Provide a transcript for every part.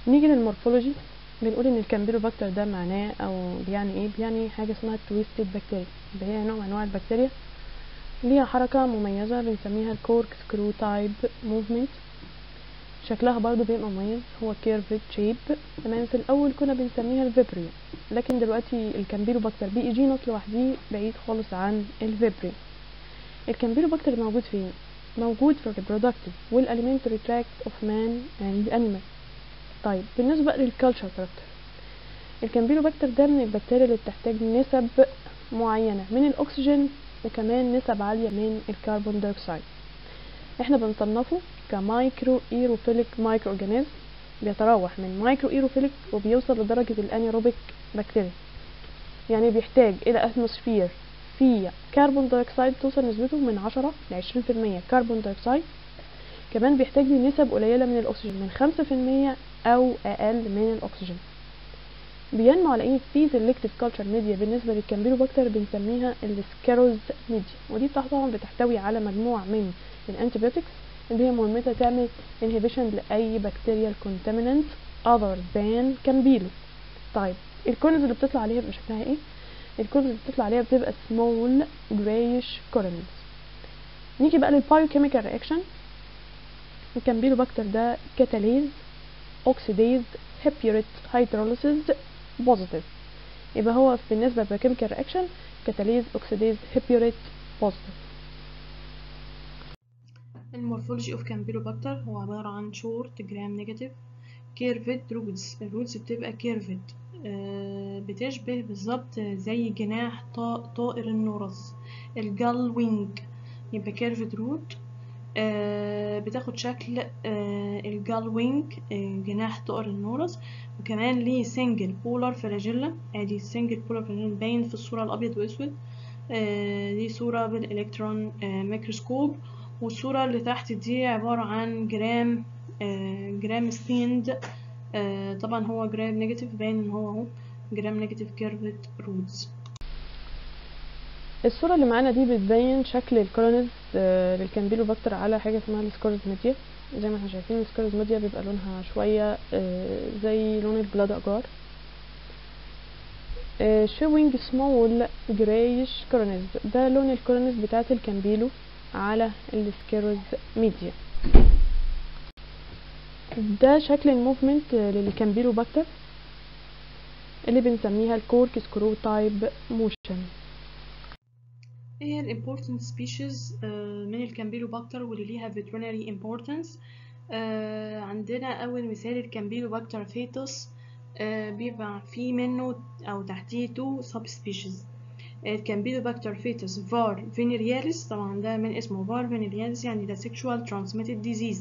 نيجي للمورفولوجي بنقول ان الكامبيلوباكتر ده معناه او بيعني ايه بيعني حاجه اسمها تويستد بكتيريا اللي هي نوع من انواع البكتيريا ليها حركه مميزه بنسميها الكورك سكرو تايب موفمنت شكلها برضو بيبقى مميز هو كيرفد شيب تمام في الاول كنا بنسميها الفيبريا لكن دلوقتي الكامبيلوباكتر بي جينوس لوحده بعيد خالص عن الفيبريا الكامبيلوباكتر موجود فين موجود في الريبرودكتيف والاليمنتري تراكت اوف مان اند انيمال طيب بالنسبه للكالتشر كاركتر الكامبيلوباكتر ده من البكتيريا اللي بتحتاج نسب معينه من الاكسجين وكمان نسب عاليه من الكربون دايوكسيد احنا بنصنفه كمايكرو ايروفيليك مايكرو اورجانيزم بيتراوح من مايكرو ايروفيليك وبيوصل لدرجه الانيروبيك بكتيريا يعني بيحتاج الى اتموسفير فيه كربون دايوكسيد توصل نسبته من 10 ل 20% كربون دايوكسيد كمان بيحتاج لنسب قليلة من الأكسجين من 5% أو أقل من الأكسجين بينمو على إيه في سيلكتيف كلتشر ميديا بالنسبة للكامبيلوباكتر بنسميها السكيروز ميديا ودي طبعا بتحتوي على مجموعة من الانتيبيوتكس اللي هي مهمتها تعمل انهبيشن لأي بكتيريال كونتامينانت other than كامبيلو طيب الكورنز اللي بتطلع عليها بيبقى شكلها ايه الكورنز اللي بتطلع عليها بتبقى small grayish كورنز نيجي بقى للبايوكيميكال رياكشن الكامبيلوباكتر ده كاتاليز اوكسيديز هيبيوريت هيدروليسيز بوزيتيف يبقى هو بالنسبه للبايوكيميكال رياكشن كاتاليز اوكسيديز هيبيوريت بوزيتيف المورفولوجي اوف كامبيلوباكتر هو عبارة عن شورت جرام نيجاتيف كيرفد رودز الرودز بتبقى كيرفد بتشبه بالظبط زي جناح طا- طائر النورس الجال وينج يبقى كيرفد روت بتاخد شكل آه، الجال وينج آه، جناح طائر النورس وكمان ليه سنجل بولار فلاجيلا ادي السنجل بولار فلاجيلا باين في الصورة الابيض واسود آه، دي صورة بالالكترون آه، ميكروسكوب والصورة اللي تحت دي عبارة عن جرام آه، جرام ستيند آه، طبعا هو جرام نيجاتيف باين ان هو اهو جرام نيجاتيف كيرفت رودز الصورة اللي معانا دي بتبين شكل الكولونيز آه، للكامبيلوباكتر على حاجة اسمها السكورز ميديا زي ما احنا شايفين السكورز ميديا بيبقى لونها شوية آه، زي لون البلاد أجار شوينج سمول جرايش كولونيز ده لون الكولونيز بتاعت الكامبيلو على السكيروز ميديا ده شكل الموفمنت للكامبيلوباكتر اللي بنسميها الكورك سكرو تايب موشن ايه هي ال important species آه، من الكامبيلوباكتر واللي ليها veterinary importance آه، عندنا أول مثال الكامبيلوباكتر فيتوس آه، بيبقى فيه منه أو تحتيه two subspecies الكامبيلوباكتر فيتوس فار فينيرياليس طبعا ده من اسمه فار فينيرياليس يعني ده sexual transmitted disease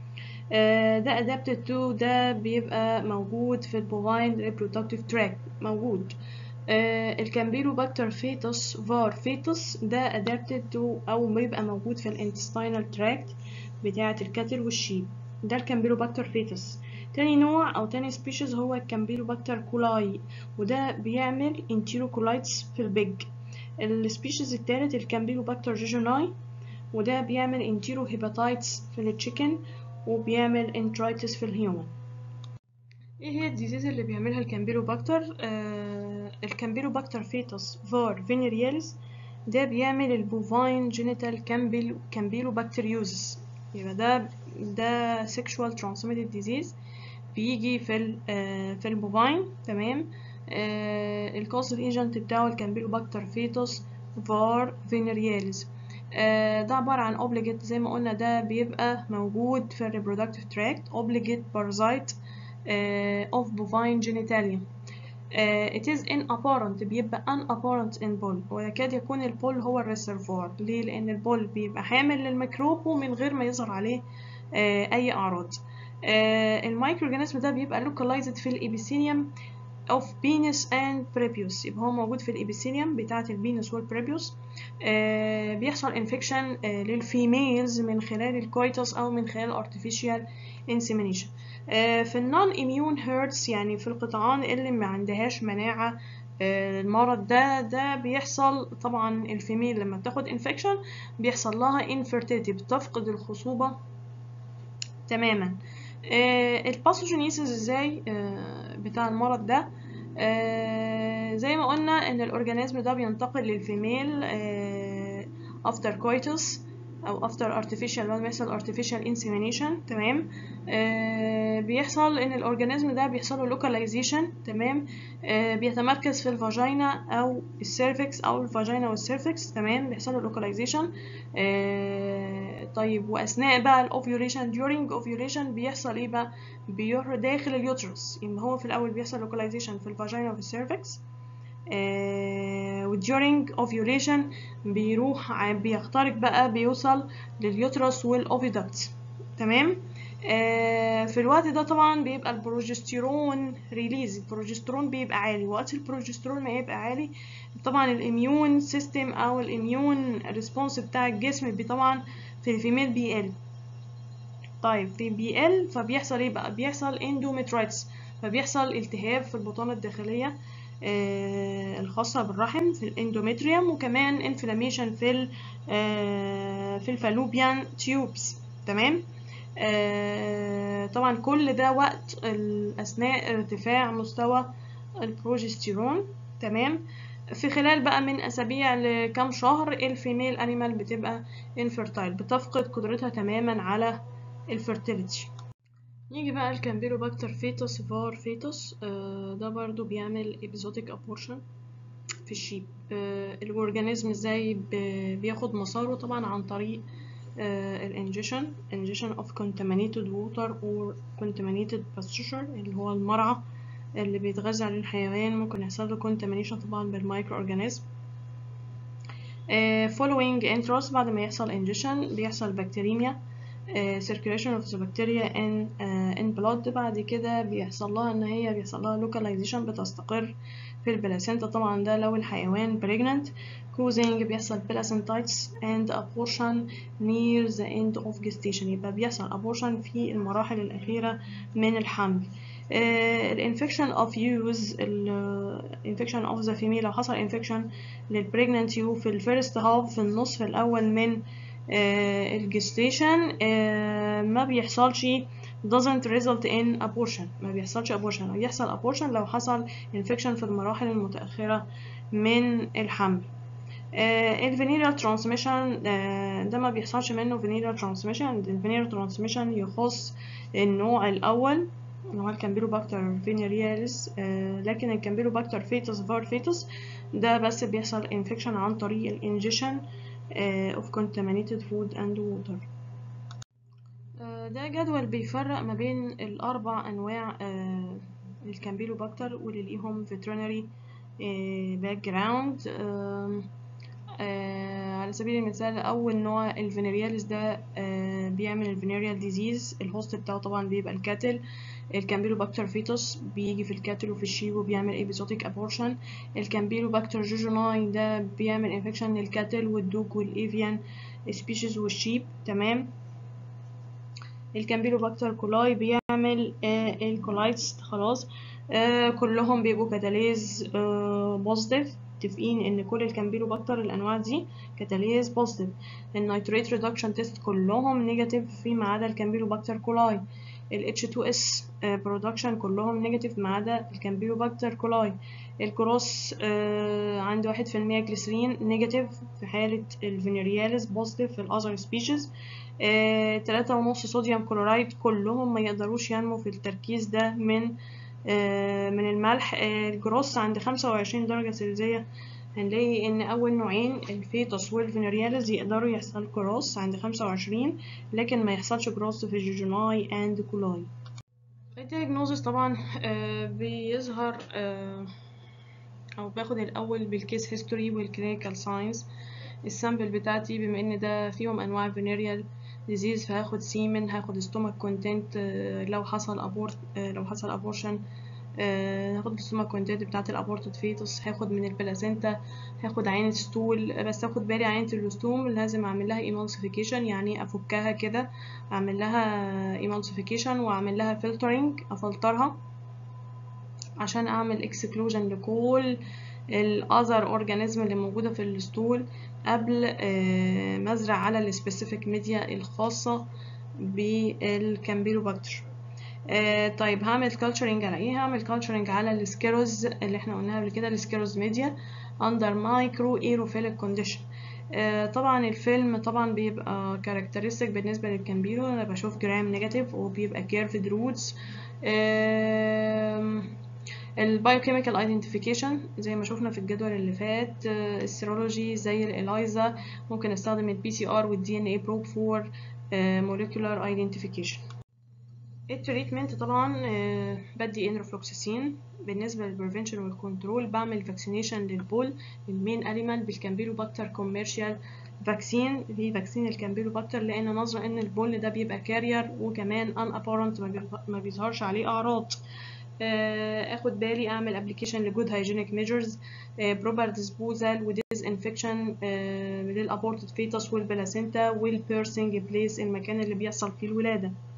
آه، ده adapted to ده بيبقى موجود في البوفاين reproductive tract موجود آه، الكامبيلوباكتر فيتوس فار فيتوس ده adapted to أو بيبقى موجود في الانتستينال تراكت بتاعة الكاتل والشيب ده الكامبيلوباكتر فيتوس تاني نوع أو تاني سبيشيز هو الكامبيلوباكتر كولاي وده بيعمل انتيروكولايتس في البيج السبيشيز التالت الكامبيلوباكتر جيجوناي وده بيعمل انتيرو هيباتايتس في التشيكن وبيعمل انترايتس في الهيومن ايه هي الديزيز اللي بيعملها الكامبيلوباكتر آه الكامبيلوباكتر فيتوس فار فينيرياليس ده بيعمل البوفاين جينيتال كامبيل كامبيلوباكتيريوزس يبقى ده ده sexual transmitted disease بيجي في ال آه في البوفاين تمام آه الكوز ايجنت بتاعه الكامبيلوباكتر فيتوس فار فينيرياليس آه ده عبارة عن obligate زي ما قلنا ده بيبقى موجود في ال reproductive tract obligate parasite uh, of bovine genitalia. Uh, it is inapparent بيبقى unapparent in bull ويكاد يكون البول هو الريسرفوار ليه؟ لأن البول بيبقى حامل للميكروب ومن غير ما يظهر عليه uh, أي أعراض. Uh, المايكرو اورجانيزم ده بيبقى localized في الإبيثيليوم of penis and prepuce يبقى هو موجود في الإبيثيليوم بتاعة البينس والبريبيوس آه بيحصل انفكشن آه للفيميلز من خلال الكويتس أو من خلال artificial insemination آه في النون immune herds يعني في القطعان اللي ما عندهاش مناعة آه المرض ده ده بيحصل طبعا الفيميل لما بتاخد انفكشن بيحصل لها infertility بتفقد الخصوبة تماما الباثوجينيسيس ازاي آه، بتاع المرض ده آه، زي ما قلنا ان الاورجانيزم ده بينتقل للفيميل افتر كويتس او افتر artificial بعد ما يحصل artificial insemination تمام آه بيحصل ان الاورجانيزم ده بيحصل له localization تمام آه بيتمركز في الفاجينا او السيرفكس او الفاجينا والسيرفكس تمام بيحصل له localization آه طيب واثناء بقى الاوفيوليشن during ovulation بيحصل ايه بقى بيروح داخل اليوترس يبقى هو في الاول بيحصل localization في الفاجينا وفي السيرفكس آه و during ovulation بيروح ع- بيخترق بقى بيوصل لليوترس والاوفيدكت تمام آه في الوقت ده طبعا بيبقى البروجستيرون ريليز البروجستيرون بيبقى عالي وقت البروجستيرون ما يبقى عالي طبعا الاميون سيستم او الاميون ريسبونس بتاع الجسم بي طبعا في الفيميل بيقل طيب في بيقل فبيحصل ايه بقى بيحصل اندوميترايتس فبيحصل التهاب في البطانة الداخلية آه، الخاصة بالرحم في الاندوميتريوم وكمان انفلاميشن في ال آه، في الفالوبيان تيوبس تمام آه، طبعا كل ده وقت ال- اثناء ارتفاع مستوى البروجستيرون تمام في خلال بقى من اسابيع لكام شهر الفيميل انيمال بتبقى انفيرتايل بتفقد قدرتها تماما على الفيرتيليتي نيجي بقى الكامبيلوباكتر فيتوس فار فيتوس آه ده برضو بيعمل ابيزوتيك ابورشن في الشيب آه الاورجانيزم ازاي ب- بياخد مساره طبعا عن طريق آه الانجيشن ingestion of contaminated water or contaminated pasture اللي هو المرعى اللي بيتغذى عليه الحيوان ممكن يحصل له contamination طبعا بالمايكرو اورجانيزم آه following enteros بعد ما يحصل ingestion بيحصل بكتيريميا آه، circulation of the bacteria in آه، in blood بعد كده بيحصل لها ان هي بيحصل لها localization بتستقر في البلاسينتا طبعا ده لو الحيوان pregnant causing بيحصل placentitis and abortion near the end of gestation يبقى بيحصل abortion في المراحل الأخيرة من الحمل الانفكشن اوف يوز الانفكشن اوف ذا فيميل لو حصل انفكشن للبريجننت يو في الفيرست هاف في النصف الاول من الجستيشن ما بيحصلش doesn't result in abortion ما بيحصلش abortion أو يحصل abortion لو حصل infection في المراحل المتأخرة من الحمل الفينيرال ترانسميشن ده ما بيحصلش منه فينيرال ترانسميشن الفينيرال ترانسميشن يخص النوع الأول اللي هو الكامبيلوباكتر فينيرياليس لكن الكامبيلوباكتر فيتوس فار فيتوس ده بس بيحصل انفكشن عن طريق الانجيشن of contaminated food and water آه، ده جدول بيفرق ما بين الأربع أنواع آه، الكامبيلوباكتر واللي ليهم veterinary باك جراوند على سبيل المثال أول نوع الفينيرياليس ده آه، بيعمل الفينيريال ديزيز الهوست بتاعه طبعا بيبقى الكاتل الكامبيلوباكتر فيتوس بيجي في الكاتل وفي الشيب وبيعمل ايبيزوتيك ابورشن الكامبيلوباكتر جوجوناي ده بيعمل انفكشن للكاتل والدوج والايفيان سبيشيز والشيب تمام الكامبيلوباكتر كولاي بيعمل آه الكولايتس خلاص آه كلهم بيبقوا كاتاليز آه بوزيتيف متفقين ان كل الكامبيلوباكتر الانواع دي كاتاليز بوزيتيف النيتريت ريدكشن تيست كلهم نيجاتيف فيما عدا الكامبيلوباكتر كولاي ال H2S برودكشن كلهم نيجاتيف ما عدا الكامبيلوباكتر كولاي الكروس آه عند واحد في المية جليسرين نيجاتيف في حالة الفينيرياليس بوزيتيف في الأذر سبيشيز تلاتة ونص صوديوم كلورايد كلهم ما يقدروش ينمو في التركيز ده من آه من الملح آه الجروس عند خمسة وعشرين درجة سلسية هنلاقي ان اول نوعين الفيتوس والفينيرياليز يقدروا يحصل كروس عند خمسة وعشرين لكن ما يحصلش كروس في الجوجوناي اند كولاي الدياجنوزس طبعا آه بيظهر آه او باخد الاول بالكيس هيستوري والكلينيكال ساينس السامبل بتاعتي بما ان ده فيهم انواع فينيريال ديزيز فهاخد سيمن هاخد ستومك كونتنت لو حصل ابورت لو حصل ابورشن هاخد الستومك كونتنت بتاعت الابورتد فيتوس هاخد من البلاسينتا هاخد عينة ستول بس اخد بالي عينة الستوم لازم اعمل لها ايمالسيفيكيشن يعني افكها كده اعمل لها ايمالسيفيكيشن واعمل لها فلترنج افلترها عشان اعمل اكسكلوجن لكل الاذر اورجانيزم اللي موجوده في الستول قبل ما ازرع على السبيسيفيك ميديا الخاصه بالكامبيلوباكتر آه طيب هعمل كالتشرنج على ايه هعمل كالتشرنج على السكيروز اللي احنا قلناها قبل كده السكيروز ميديا اندر مايكرو ايروفيليك كونديشن آه طبعا الفيلم طبعا بيبقى كاركترستيك بالنسبه للكامبيرو انا بشوف جرام نيجاتيف وبيبقى كيرفد رودز البايوكيميكال ايدنتيفيكيشن زي ما شفنا في الجدول اللي فات السيرولوجي زي الاليزا ممكن استخدم البي سي ار والدي ان اي بروب فور موليكولار ايدنتيفيكيشن التريتمنت طبعا بدي انروفلوكساسين بالنسبه للبريفنشن والكنترول بعمل فاكسينيشن للبول المين انيمال بالكامبيلوباكتر كوميرشال فاكسين اللي هي فاكسين الكامبيلوباكتر لان نظرا ان البول ده بيبقى كارير وكمان ان ابارنت ما بيظهرش عليه اعراض اخد بالي اعمل ابلكيشن لجود هايجينيك ميجرز بروبر ديسبوزال وديز انفكشن للابورتد فيتس والبلاسينتا والبيرسنج بليس المكان اللي بيحصل فيه الولاده